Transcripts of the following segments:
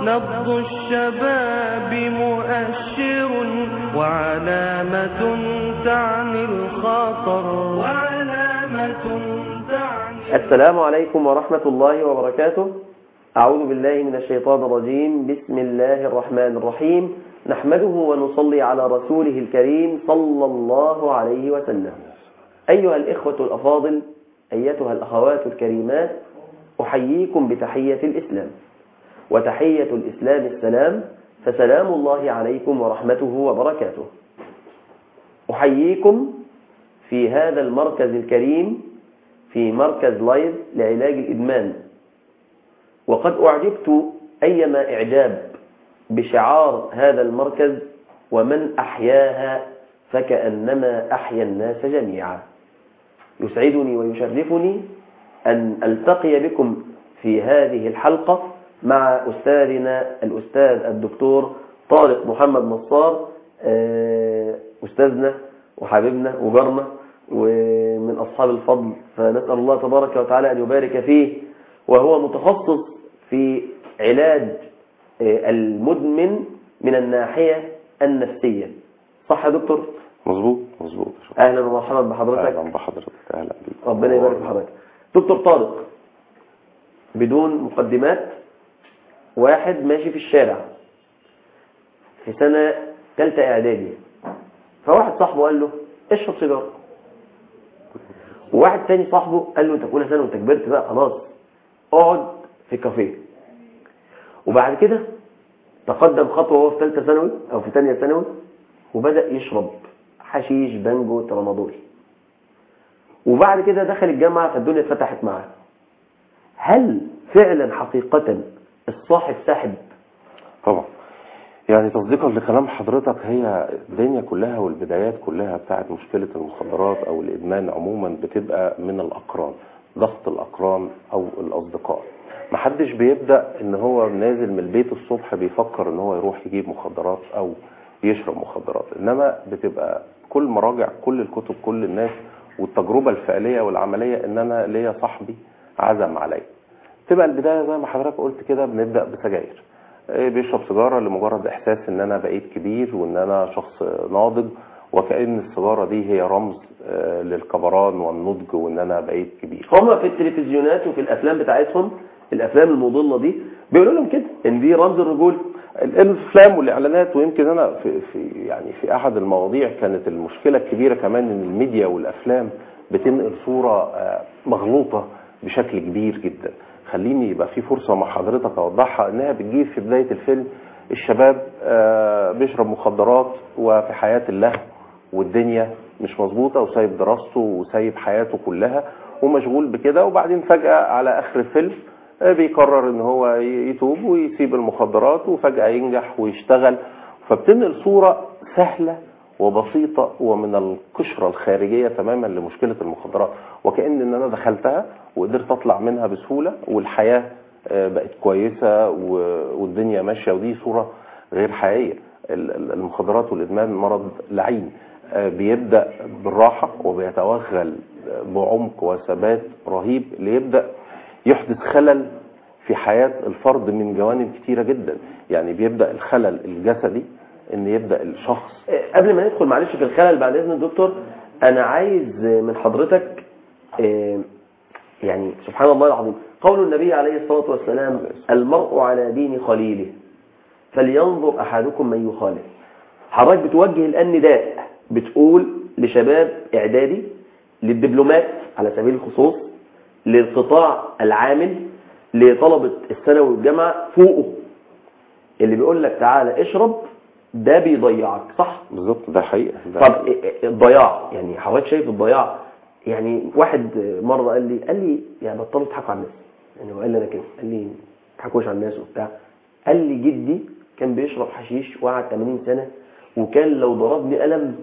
نبض الشباب مؤشر وعلامة تعني الخطر وعلامة تعني السلام عليكم ورحمة الله وبركاته أعوذ بالله من الشيطان الرجيم بسم الله الرحمن الرحيم نحمده ونصلي على رسوله الكريم صلى الله عليه وسلم أيها الإخوة الأفاضل أيتها الأخوات الكريمات أحييكم بتحية الإسلام وتحية الإسلام السلام فسلام الله عليكم ورحمته وبركاته أحييكم في هذا المركز الكريم في مركز لايف لعلاج الإدمان وقد أعجبت أيما إعجاب بشعار هذا المركز ومن أحياها فكأنما أحيا الناس جميعا يسعدني ويشرفني أن ألتقي بكم في هذه الحلقة مع أستاذنا الأستاذ الدكتور طارق محمد نصار أستاذنا وحبيبنا وجارنا ومن أصحاب الفضل فنسأل الله تبارك وتعالى أن يبارك فيه وهو متخصص في علاج المدمن من الناحية النفسية صح يا دكتور؟ مظبوط مظبوط أهلا ومرحبا بحضرتك اهلا بحضرتك اهلا بيك ربنا يبارك في حضرتك دكتور طارق بدون مقدمات واحد ماشي في الشارع في سنة ثالثة إعدادي فواحد صاحبه قال له اشرب سيجارة وواحد تاني صاحبه قال له انت في اولى سنة وانت كبرت بقى خلاص اقعد في كافيه وبعد كده تقدم خطوة وهو في ثالثة ثانوي أو في ثانية ثانوي وبدأ يشرب حشيش بانجو ترامادول وبعد كده دخل الجامعة فالدنيا اتفتحت معاه هل فعلا حقيقة الصاحب ساحب طبعا يعني تصديقا لكلام حضرتك هي الدنيا كلها والبدايات كلها بتاعت مشكلة المخدرات او الادمان عموما بتبقى من الاقران ضغط الاقران او الاصدقاء محدش بيبدأ ان هو نازل من البيت الصبح بيفكر ان هو يروح يجيب مخدرات او يشرب مخدرات انما بتبقى كل مراجع كل الكتب كل الناس والتجربة الفعلية والعملية ان انا ليا صاحبي عزم عليا تبقى البداية زي ما حضرتك قلت كده بنبدأ بسجاير إيه بيشرب سيجارة لمجرد احساس ان انا بقيت كبير وان انا شخص ناضج وكأن السيجارة دي هي رمز آه، للكبران والنضج وان انا بقيت كبير هم في التلفزيونات وفي الافلام بتاعتهم الافلام المضلة دي بيقولوا لهم كده ان دي رمز الرجولة الافلام والاعلانات ويمكن انا في في يعني في احد المواضيع كانت المشكله الكبيره كمان ان الميديا والافلام بتنقل صوره آه، مغلوطه بشكل كبير جدا خليني يبقى في فرصه مع حضرتك اوضحها انها بتجيب في بدايه الفيلم الشباب آه، بيشرب مخدرات وفي حياه اللهو والدنيا مش مظبوطه وسايب دراسته وسايب حياته كلها ومشغول بكده وبعدين فجاه على اخر الفيلم بيقرر ان هو يتوب ويسيب المخدرات وفجأة ينجح ويشتغل فبتنقل صورة سهلة وبسيطة ومن القشرة الخارجية تماما لمشكلة المخدرات وكأن ان انا دخلتها وقدرت اطلع منها بسهولة والحياة آه، بقت كويسة و- والدنيا ماشية ودي صورة غير حقيقية ال- ال- المخدرات والادمان مرض لعين آه، بيبدأ بالراحة وبيتوغل بعمق وثبات رهيب ليبدأ يحدث خلل في حياة الفرد من جوانب كتيرة جدا يعني بيبدأ الخلل الجسدي ان يبدأ الشخص قبل ما ندخل معلش في الخلل بعد اذن الدكتور انا عايز من حضرتك آه، يعني سبحان الله العظيم قول النبي عليه الصلاة والسلام المرء على دين خليله فلينظر احدكم من يخالف حضرتك بتوجه الان نداء بتقول لشباب اعدادي للدبلومات على سبيل الخصوص للقطاع العامل لطلبة الثانوي والجامعة فوقه اللي بيقول لك تعالى اشرب ده بيضيعك صح بالظبط ده حقيقة ده طب الضياع يعني حضرتك شايف الضياع يعني واحد مرة قال لي قال لي يعني بطلوا تضحكوا على الناس يعني هو قال لي انا كده قال لي ما تضحكوش على الناس وبتاع قال لي جدي كان بيشرب حشيش وقعد 80 سنة وكان لو ضربني قلم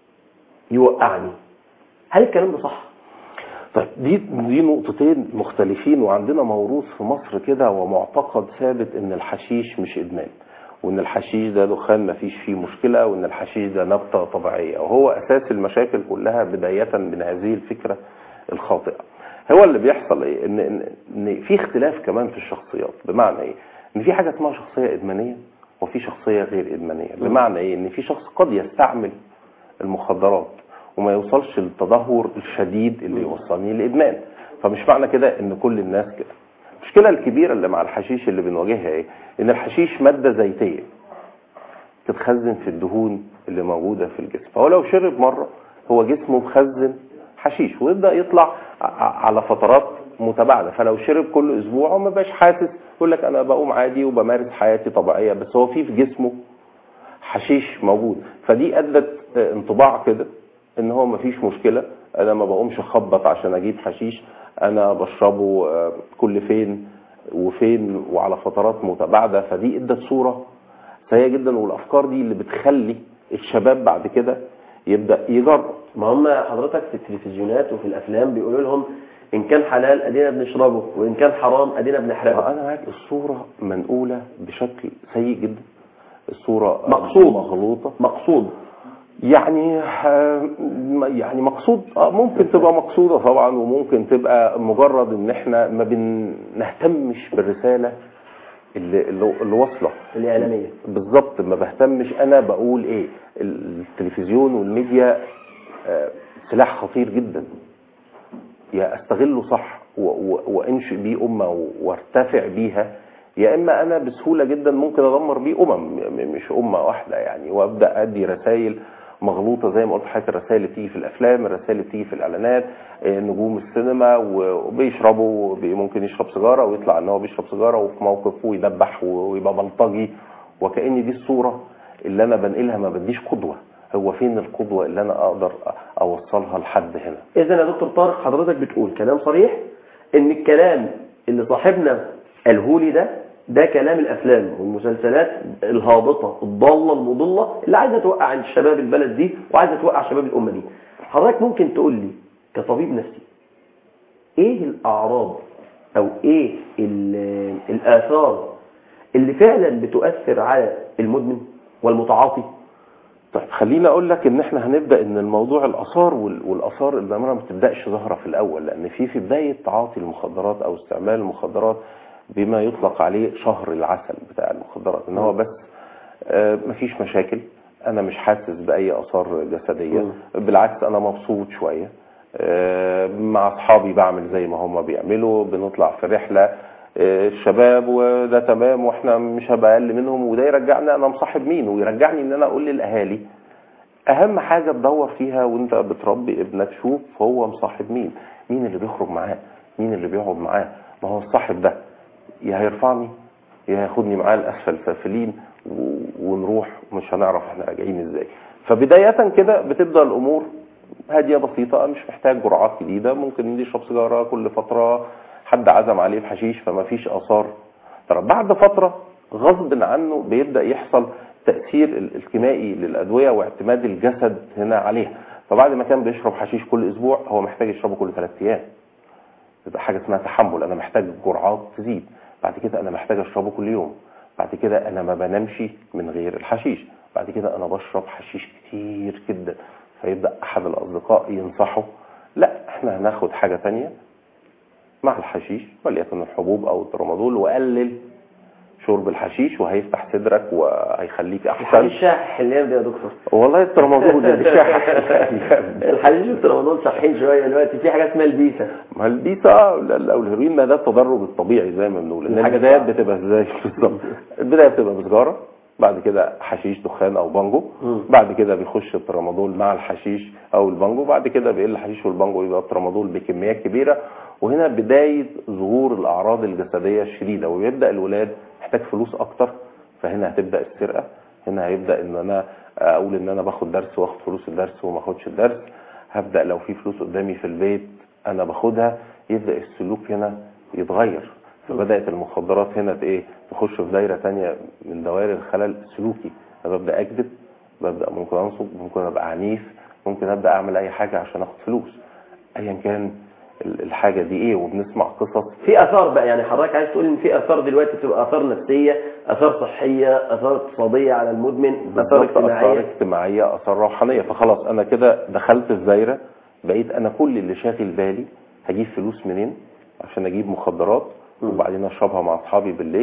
يوقعني هل الكلام ده صح؟ طيب دي دي نقطتين مختلفين وعندنا موروث في مصر كده ومعتقد ثابت ان الحشيش مش ادمان وان الحشيش ده دخان ما فيش فيه مشكلة وان الحشيش ده نبتة طبيعية وهو اساس المشاكل كلها بداية من هذه الفكرة الخاطئة هو اللي بيحصل ايه ان, إن, إن في اختلاف كمان في الشخصيات بمعنى ايه ان في حاجه اسمها شخصيه ادمانيه وفي شخصيه غير ادمانيه بمعنى ايه ان في شخص قد يستعمل المخدرات وما يوصلش للتدهور الشديد اللي يوصلني لادمان فمش معنى كده ان كل الناس كده المشكله الكبيره اللي مع الحشيش اللي بنواجهها ايه ان الحشيش ماده زيتيه تتخزن في الدهون اللي موجوده في الجسم فهو لو شرب مره هو جسمه مخزن حشيش ويبدا يطلع ع- على فترات متباعده فلو شرب كل اسبوع هو ما بقاش حاسس يقول لك انا بقوم عادي وبمارس حياتي طبيعيه بس هو في في جسمه حشيش موجود فدي ادت آه، انطباع كده ان هو مفيش مشكله انا ما بقومش اخبط عشان اجيب حشيش انا بشربه آه، كل فين وفين وعلى فترات متباعده فدي ادت صوره سيئه جدا والافكار دي اللي بتخلي الشباب بعد كده يبدا يجرب ما هم حضرتك في التلفزيونات وفي الافلام بيقولوا لهم ان كان حلال ادينا بنشربه وان كان حرام ادينا بنحرقه انا معاك الصوره منقوله بشكل سيء جدا الصوره مقصود. مغلوطه مقصود يعني آه، يعني مقصود آه، ممكن تبقى مقصوده طبعا وممكن تبقى مجرد ان احنا ما بنهتمش بالرساله اللي اللي اللي واصله الاعلاميه بالظبط ما بهتمش انا بقول ايه التلفزيون والميديا آه، سلاح خطير جدا يا استغله صح و- و- وانشئ بيه امه وارتفع بيها يا اما انا بسهوله جدا ممكن ادمر بيه امم م- مش امه واحده يعني وابدا ادي رسائل مغلوطه زي ما قلت لحضرتك الرسائل اللي بتيجي في الافلام الرسائل اللي بتيجي في الاعلانات آه، نجوم السينما و- وبيشربوا بي- ممكن يشرب سيجاره ويطلع ان هو بيشرب سيجاره وفي موقف ويدبح ويبقى بلطجي وكأن دي الصوره اللي انا بنقلها ما بديش قدوه هو فين القدوه اللي انا اقدر اوصلها لحد هنا اذا يا دكتور طارق حضرتك بتقول كلام صريح ان الكلام اللي صاحبنا قاله لي ده ده كلام الافلام والمسلسلات الهابطه الضاله المضله اللي عايزه توقع عند شباب البلد دي وعايزه توقع شباب الامه دي حضرتك ممكن تقول لي كطبيب نفسي ايه الاعراض او ايه ال- الاثار اللي فعلا بتؤثر على المدمن والمتعاطي طيب خليني اقول لك ان احنا هنبدا ان الموضوع الاثار وال- والاثار اللي ما بتبداش ظاهره في الاول لان في في بدايه تعاطي المخدرات او استعمال المخدرات بما يطلق عليه شهر العسل بتاع المخدرات ان هو بس آه، مفيش مشاكل انا مش حاسس باي اثار جسديه بالعكس انا مبسوط شويه آه، مع اصحابي بعمل زي ما هم بيعملوا بنطلع في رحله آه، الشباب وده تمام واحنا مش هبقى اقل منهم وده يرجعني انا مصاحب مين ويرجعني ان انا اقول للاهالي اهم حاجه تدور فيها وانت بتربي ابنك شوف هو مصاحب مين مين اللي بيخرج معاه مين اللي بيقعد معاه ما هو الصاحب ده يا هيرفعني يا هياخدني معاه لاسفل سافلين و- ونروح مش هنعرف احنا راجعين ازاي فبدايه كده بتبدا الامور هاديه بسيطه مش محتاج جرعات جديده ممكن يشرب سيجاره كل فتره حد عزم عليه بحشيش فما فيش اثار ترى بعد فتره غصب عنه بيبدا يحصل تاثير ال- الكيميائي للادويه واعتماد الجسد هنا عليها فبعد ما كان بيشرب حشيش كل اسبوع هو محتاج يشربه كل ثلاث ايام تبقى حاجه اسمها تحمل انا محتاج جرعات تزيد بعد كده انا محتاج اشربه كل يوم بعد كده انا ما بنامش من غير الحشيش بعد كده انا بشرب حشيش كتير جدا فيبدا احد الاصدقاء ينصحه لا احنا هناخد حاجه تانية مع الحشيش وليكن الحبوب او الترامادول وقلل شرب الحشيش وهيفتح صدرك وهيخليك احسن الحشيش شاح الايام دي يا دكتور والله الترامادول اللي شاح الحشيش والترامادول صحين شويه دلوقتي في حاجه اسمها البيسا ما البيتا او الهيروين ما ده التدرج الطبيعي زي ما بنقول ان الحاجة البدايات صعبة. بتبقى ازاي بالظبط البدايه بتبقى بسجاره بعد كده حشيش دخان او بانجو مم. بعد كده بيخش الترامادول مع الحشيش او البانجو بعد كده بيقل الحشيش والبانجو يبقى الترامادول بكميات كبيره وهنا بدايه ظهور الاعراض الجسديه الشديده ويبدا الولاد محتاج فلوس اكتر فهنا هتبدا السرقه هنا هيبدا ان انا اقول ان انا باخد درس واخد فلوس الدرس وما اخدش الدرس هبدا لو في فلوس قدامي في البيت انا باخدها يبدا السلوك هنا يتغير فبدات المخدرات هنا ت- ايه تخش في دايره تانية من دوائر الخلل السلوكي انا ببدا اكذب ببدا ممكن انصب ممكن ابقى عنيف ممكن ابدا اعمل اي حاجه عشان اخد فلوس ايا كان ال- الحاجه دي ايه وبنسمع قصص في اثار بقى يعني حضرتك عايز تقول ان في اثار دلوقتي بتبقى اثار نفسيه اثار صحيه اثار اقتصاديه على المدمن اثار بالظبط اثار اجتماعيه اجتماعيه اثار روحانيه فخلاص انا كده دخلت في دايره بقيت انا كل اللي شاغل بالي هجيب فلوس منين عشان اجيب مخدرات وبعدين اشربها مع اصحابي بالليل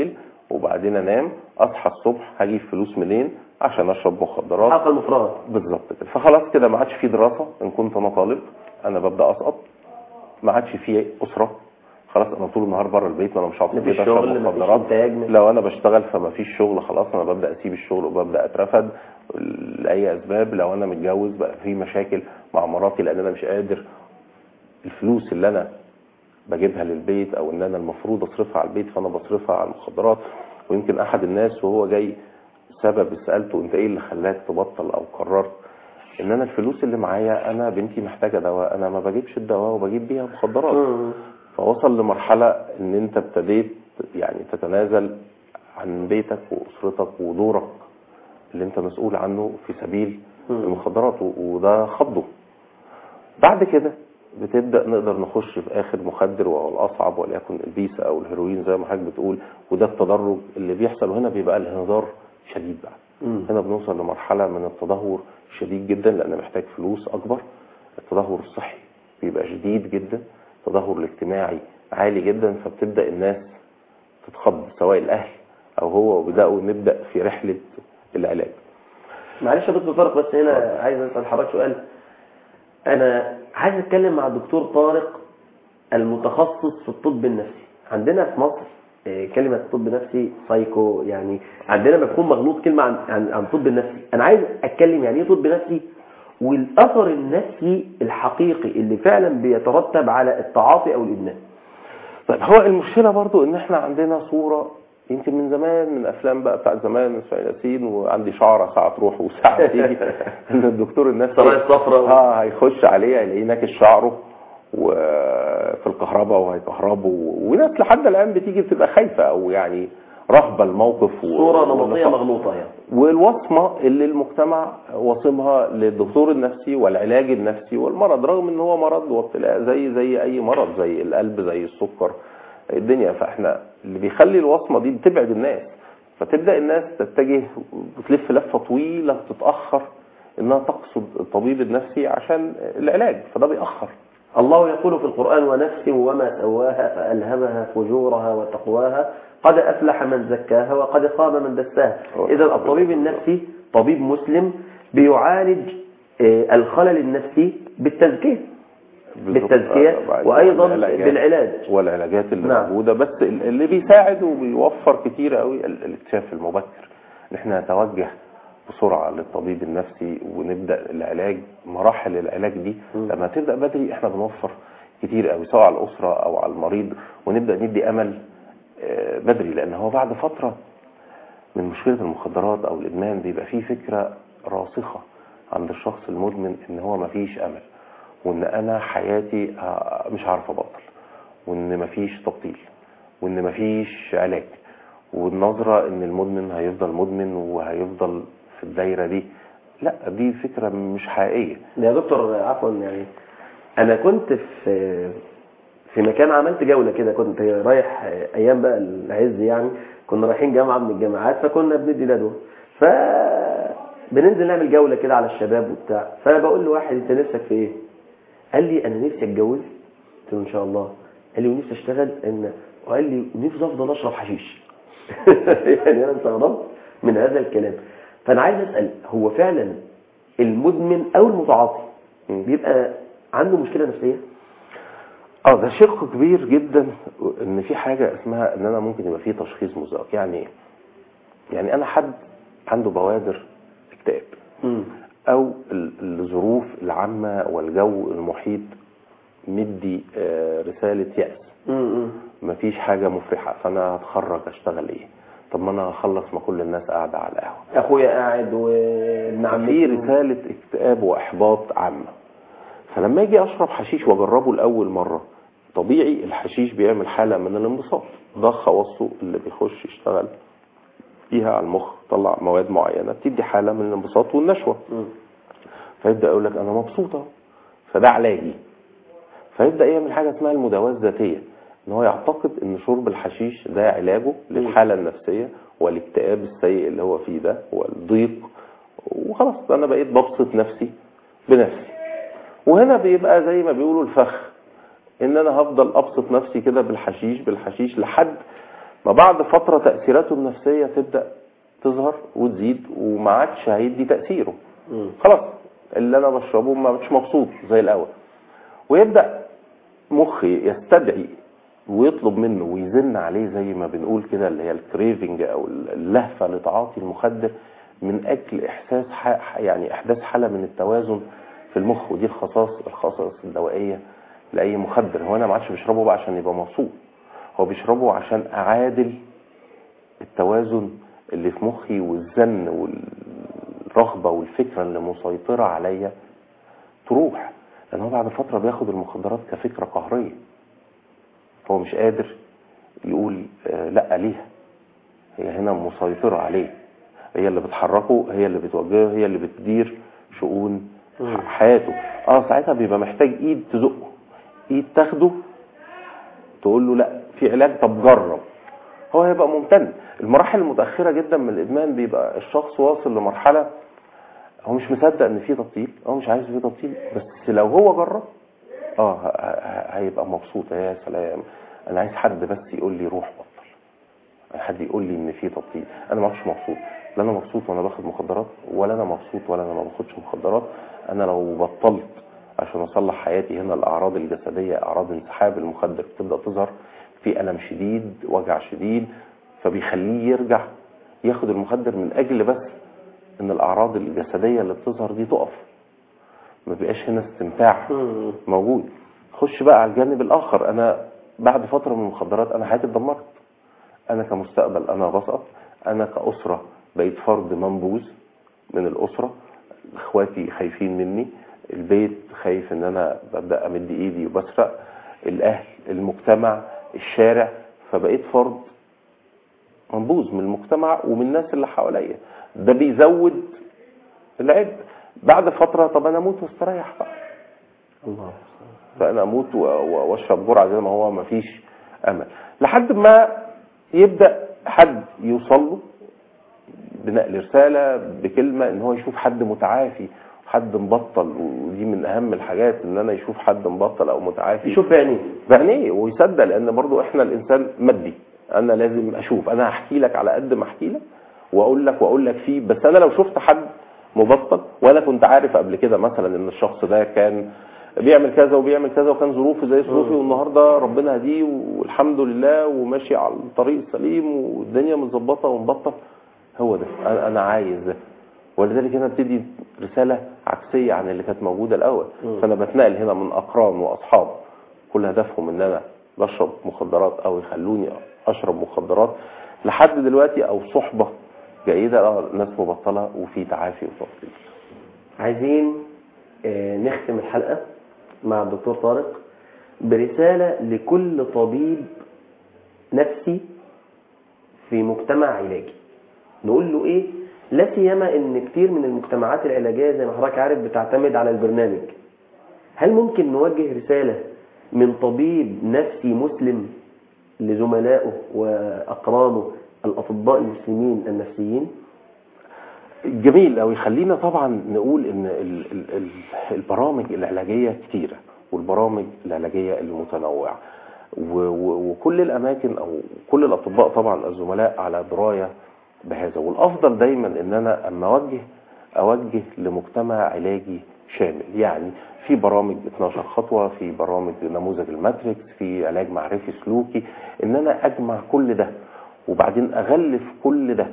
وبعدين انام اصحى الصبح هجيب فلوس منين عشان اشرب مخدرات حلقه المفرغه بالظبط كده فخلاص كده ما عادش في دراسه ان كنت انا طالب انا ببدا اسقط ما عادش في اسره خلاص انا طول النهار بره البيت ما انا مش هقعد في مفيش البيت اشرب شغل، مفيش مخدرات إنتاج. لو انا بشتغل فما فيش شغل خلاص انا ببدا اسيب الشغل وببدا اترفد لاي اسباب لو انا متجوز بقى في مشاكل مع مراتي لان انا مش قادر الفلوس اللي انا بجيبها للبيت او ان انا المفروض اصرفها على البيت فانا بصرفها على المخدرات ويمكن احد الناس وهو جاي سبب سالته انت ايه اللي خلاك تبطل او قررت ان انا الفلوس اللي معايا انا بنتي محتاجه دواء انا ما بجيبش الدواء وبجيب بيها مخدرات مم. فوصل لمرحله ان انت ابتديت يعني تتنازل عن بيتك واسرتك ودورك اللي انت مسؤول عنه في سبيل مم. المخدرات و- وده خضه بعد كده بتبدا نقدر نخش في اخر مخدر وهو الاصعب وليكن البيس او الهيروين زي ما حضرتك بتقول وده التدرج اللي بيحصل وهنا بيبقى الانهدار شديد بقى مم. هنا بنوصل لمرحله من التدهور شديد جدا لان محتاج فلوس اكبر التدهور الصحي بيبقى شديد جدا التدهور الاجتماعي عالي جدا فبتبدا الناس تتخض سواء الاهل او هو وبداوا نبدا في رحله العلاج معلش يا دكتور طارق بس هنا عايز اسال حضرتك سؤال انا عايز اتكلم مع الدكتور طارق المتخصص في الطب النفسي عندنا في مصر آه، كلمة طب نفسي سايكو يعني عندنا مفهوم مغلوط كلمة عن عن, عن طب نفسي انا عايز اتكلم يعني ايه طب نفسي والاثر النفسي الحقيقي اللي فعلا بيترتب على التعاطي او الادمان طيب هو المشكله برضو ان احنا عندنا صوره يمكن من زمان من افلام بقى بتاع زمان اسماعيل ياسين وعندي شعره ساعه تروح وساعه تيجي ان الدكتور النفسي السرايا الصفراء. اه هيخش عليه هيلاقيه ناكش شعره وفي الكهرباء وهيكهربه وناس لحد الان بتيجي بتبقى خايفه او يعني رهبه الموقف و- صورة نمطية والنفاق. مغلوطة يعني والوصمة اللي المجتمع وصمها للدكتور النفسي والعلاج النفسي والمرض رغم ان هو مرض وابتلاء زي زي اي مرض زي القلب زي السكر الدنيا فاحنا اللي بيخلي الوصمة دي بتبعد الناس فتبدأ الناس تتجه وتلف لفة طويلة تتأخر انها تقصد الطبيب النفسي عشان العلاج فده بيأخر الله يقول في القرآن ونفس وما سواها فألهمها فجورها وتقواها قد أفلح من زكاها وقد خاب من دساها إذا الطبيب النفسي طبيب مسلم بيعالج آه، الخلل النفسي بالتزكية بالتزكية وأيضا والعلاجات- بالعلاج والعلاجات اللي نعم. موجوده بس اللي بيساعد وبيوفر كتير قوي ال- الاكتشاف المبكر ان احنا نتوجه بسرعه للطبيب النفسي ونبدا العلاج مراحل العلاج دي مم. لما تبدا بدري احنا بنوفر كتير قوي سواء على الاسره او على المريض ونبدا ندي امل آه، بدري لان هو بعد فتره من مشكله المخدرات او الادمان بيبقى فيه فكره راسخه عند الشخص المدمن ان هو مفيش امل وان انا حياتي آه، مش عارف ابطل وان مفيش تبطيل وان مفيش علاج والنظره ان المدمن هيفضل مدمن وهيفضل في الدايره دي لا دي فكره مش حقيقيه يا دكتور عفوا يعني انا كنت في في مكان عملت جوله كده كنت رايح ايام بقى العز يعني كنا رايحين جامعه من الجامعات فكنا بندي ندوه ف بننزل نعمل جوله كده على الشباب وبتاع فبقول لواحد انت نفسك في ايه؟ قال لي انا نفسي اتجوز قلت له ان شاء الله قال لي ونفسي اشتغل ان وقال لي نفسي افضل اشرب حشيش يعني انا استغربت من هذا الكلام فانا عايز اسال هو فعلا المدمن او المتعاطي مم. بيبقى عنده مشكله نفسيه اه ده شق كبير جدا ان في حاجه اسمها ان انا ممكن يبقى فيه تشخيص مزدوج يعني ايه؟ يعني انا حد عنده بوادر اكتئاب او ال- الظروف العامه والجو المحيط مدي آه، رساله يأس امم مفيش حاجه مفرحه فانا هتخرج اشتغل ايه طب ما انا هخلص ما كل الناس قاعده على القهوه اخويا قاعد وابن في عمتي رسالة اكتئاب وإحباط عامة فلما أجي أشرب حشيش وأجربه لأول مرة طبيعي الحشيش بيعمل حالة من الانبساط ده خواصه اللي بيخش يشتغل فيها على المخ طلع مواد معينة بتدي حالة من الانبساط والنشوة مم. فيبدأ يقول لك أنا مبسوطة فده علاجي فيبدأ يعمل حاجة اسمها المداواة الذاتية ان هو يعتقد ان شرب الحشيش ده علاجه للحالة النفسية والاكتئاب السيء اللي هو فيه ده والضيق وخلاص انا بقيت ببسط نفسي بنفسي وهنا بيبقى زي ما بيقولوا الفخ ان انا هفضل ابسط نفسي كده بالحشيش بالحشيش لحد ما بعد فتره تاثيراته النفسيه تبدا تظهر وتزيد وما عادش هيدي تاثيره مم. خلاص اللي انا بشربه ما مش مبسوط زي الاول ويبدا مخي يستدعي ويطلب منه ويزن عليه زي ما بنقول كده اللي هي الكريفنج او اللهفه لتعاطي المخدر من اجل احساس ح- يعني احداث حاله من التوازن في المخ ودي الخصائص الخصائص الدوائيه لاي مخدر هو انا ما عادش بشربه بقى عشان يبقى مبسوط هو بيشربه عشان اعادل التوازن اللي في مخي والزن والرغبه والفكره اللي مسيطره عليا تروح لان هو بعد فتره بياخد المخدرات كفكره قهريه هو مش قادر يقول آه، لا ليها هي هنا مسيطرة عليه هي اللي بتحركه هي اللي بتوجهه هي اللي بتدير شؤون مم. حياته اه ساعتها بيبقى محتاج ايد تزقه ايد تاخده تقول له لا في علاج طب جرب هو هيبقى ممتن المراحل المتأخرة جدا من الإدمان بيبقى الشخص واصل لمرحلة هو مش مصدق ان في تبطيل هو مش عايز في تبطيل بس لو هو جرب اه ه- ه- هيبقى مبسوط يا سلام انا عايز حد بس يقول لي روح بطل عايز حد يقول لي ان في تبطيل انا ما عادش مبسوط لا انا مبسوط وانا باخد مخدرات ولا انا مبسوط ولا انا ما باخدش مخدرات انا لو بطلت عشان اصلح حياتي هنا الاعراض الجسديه اعراض انسحاب المخدر بتبدا تظهر في الم شديد وجع شديد فبيخليه يرجع ياخد المخدر من اجل بس ان الاعراض الجسديه اللي بتظهر دي تقف ما بيبقاش هنا استمتاع مم. موجود خش بقى على الجانب الاخر انا بعد فتره من المخدرات انا حياتي اتدمرت انا كمستقبل انا بسقط انا كاسره بقيت فرد منبوذ من الاسره اخواتي خايفين مني البيت خايف ان انا ببدا امد ايدي وبسرق الاهل المجتمع الشارع فبقيت فرد منبوذ من المجتمع ومن الناس اللي حواليا ده بيزود العبء بعد فتره طب انا اموت واستريح بقى الله فانا اموت و- و- واشرب جرعه زي ما هو ما فيش امل لحد ما يبدا حد يوصل له بنقل رساله بكلمه ان هو يشوف حد متعافي حد مبطل ودي من اهم الحاجات ان انا يشوف حد مبطل او متعافي يشوف بعينيه بعينيه ويصدق لان برضو احنا الانسان مادي انا لازم اشوف انا هحكي لك على قد ما احكي لك واقول لك واقول لك فيه بس انا لو شفت حد مبطل وانا كنت عارف قبل كده مثلا ان الشخص ده كان بيعمل كذا وبيعمل كذا وكان ظروفه زي ظروفي والنهارده ربنا هديه والحمد لله وماشي على الطريق السليم والدنيا متظبطه ومبطل هو ده انا أنا عايز ده ولذلك هنا بتدي رساله عكسيه عن اللي كانت موجوده الاول مم. فانا بتنقل هنا من اقران واصحاب كل هدفهم ان انا بشرب مخدرات او يخلوني اشرب مخدرات لحد دلوقتي او صحبه جيده اه ناس مبطله وفي تعافي وتبطيل عايزين آه، نختم الحلقة مع الدكتور طارق برسالة لكل طبيب نفسي في مجتمع علاجي نقول له ايه لا سيما ان كتير من المجتمعات العلاجية زي ما حضرتك عارف بتعتمد على البرنامج هل ممكن نوجه رسالة من طبيب نفسي مسلم لزملائه وأقرانه الأطباء المسلمين النفسيين جميل أوي خلينا طبعا نقول ان ال- ال- ال- البرامج العلاجيه كتيره والبرامج العلاجيه المتنوعه و- و- وكل الاماكن او كل الاطباء طبعا الزملاء على درايه بهذا والافضل دايما ان انا اما اوجه اوجه لمجتمع علاجي شامل يعني في برامج 12 خطوه في برامج نموذج الماتريكس في علاج معرفي سلوكي ان انا اجمع كل ده وبعدين اغلف كل ده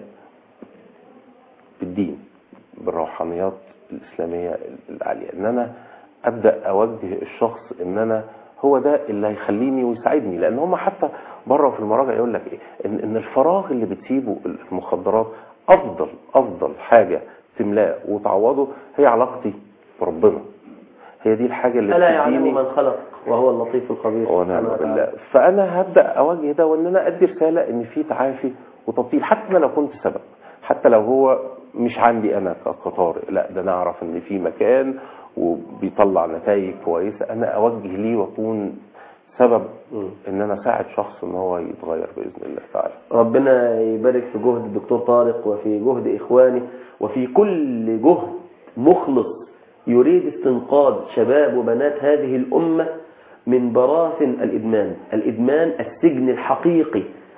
بالدين بالروحانيات الإسلامية العالية إن أنا أبدأ أوجه الشخص إن أنا هو ده اللي هيخليني ويساعدني لأن هم حتى بره في المراجع يقول لك إيه إن, إن الفراغ اللي بتسيبه المخدرات أفضل أفضل حاجة تملاه وتعوضه هي علاقتي بربنا هي دي الحاجة اللي ألا يعلم بتديني من خلق وهو اللطيف الخبير ونعم سبحانه وتعالى. بالله فانا هبدا اوجه ده وان انا ادي رساله ان في تعافي وتبطيل حتى انا لو كنت سبب حتى لو هو مش عندي انا ك- كطارق لا ده انا اعرف ان في مكان وبيطلع نتائج كويسه انا اوجه ليه واكون سبب مم. ان انا اساعد شخص ان هو يتغير باذن الله تعالى ربنا يبارك في جهد الدكتور طارق وفي جهد إخوانه وفي كل جهد مخلص يريد استنقاذ شباب وبنات هذه الأمة من براثن الإدمان الإدمان السجن الحقيقي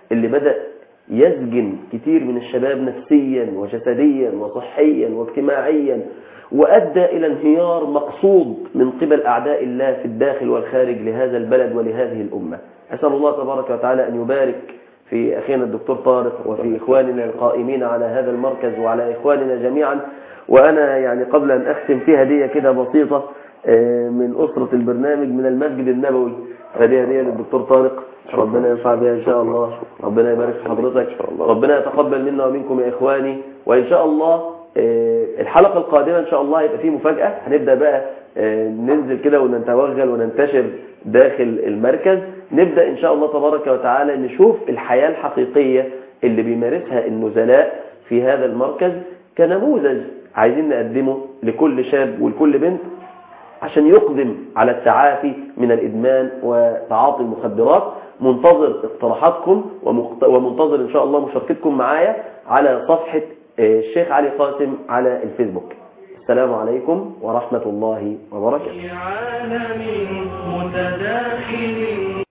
اللي بدأ يسجن كتير من الشباب نفسيا وجسديا وصحيا واجتماعيا وأدى إلى انهيار مقصود من قبل أعداء الله في الداخل والخارج لهذا البلد ولهذه الأمة أسأل الله تبارك وتعالى أن يبارك في أخينا الدكتور طارق وفي إخواننا القائمين على هذا المركز وعلى إخواننا جميعا وأنا يعني قبل أن أختم في هدية كده بسيطة آه، من أسرة البرنامج من المسجد النبوي هذه هدية للدكتور طارق ربنا ينفع بها إن شاء الله ربنا يبارك في حضرتك ربنا يتقبل منا ومنكم يا إخواني وإن شاء الله آه، الحلقة القادمة إن شاء الله هيبقى فيه مفاجأة هنبدأ بقى آه، ننزل كده ونتوغل وننتشر داخل المركز نبدأ إن شاء الله تبارك وتعالى نشوف الحياة الحقيقية اللي بيمارسها النزلاء في هذا المركز كنموذج عايزين نقدمه لكل شاب ولكل بنت عشان يقدم على التعافي من الإدمان وتعاطي المخدرات منتظر اقتراحاتكم ومقت- ومنتظر إن شاء الله مشاركتكم معايا على صفحة آه، الشيخ علي قاسم على الفيسبوك السلام عليكم ورحمة الله وبركاته في عالم متداخل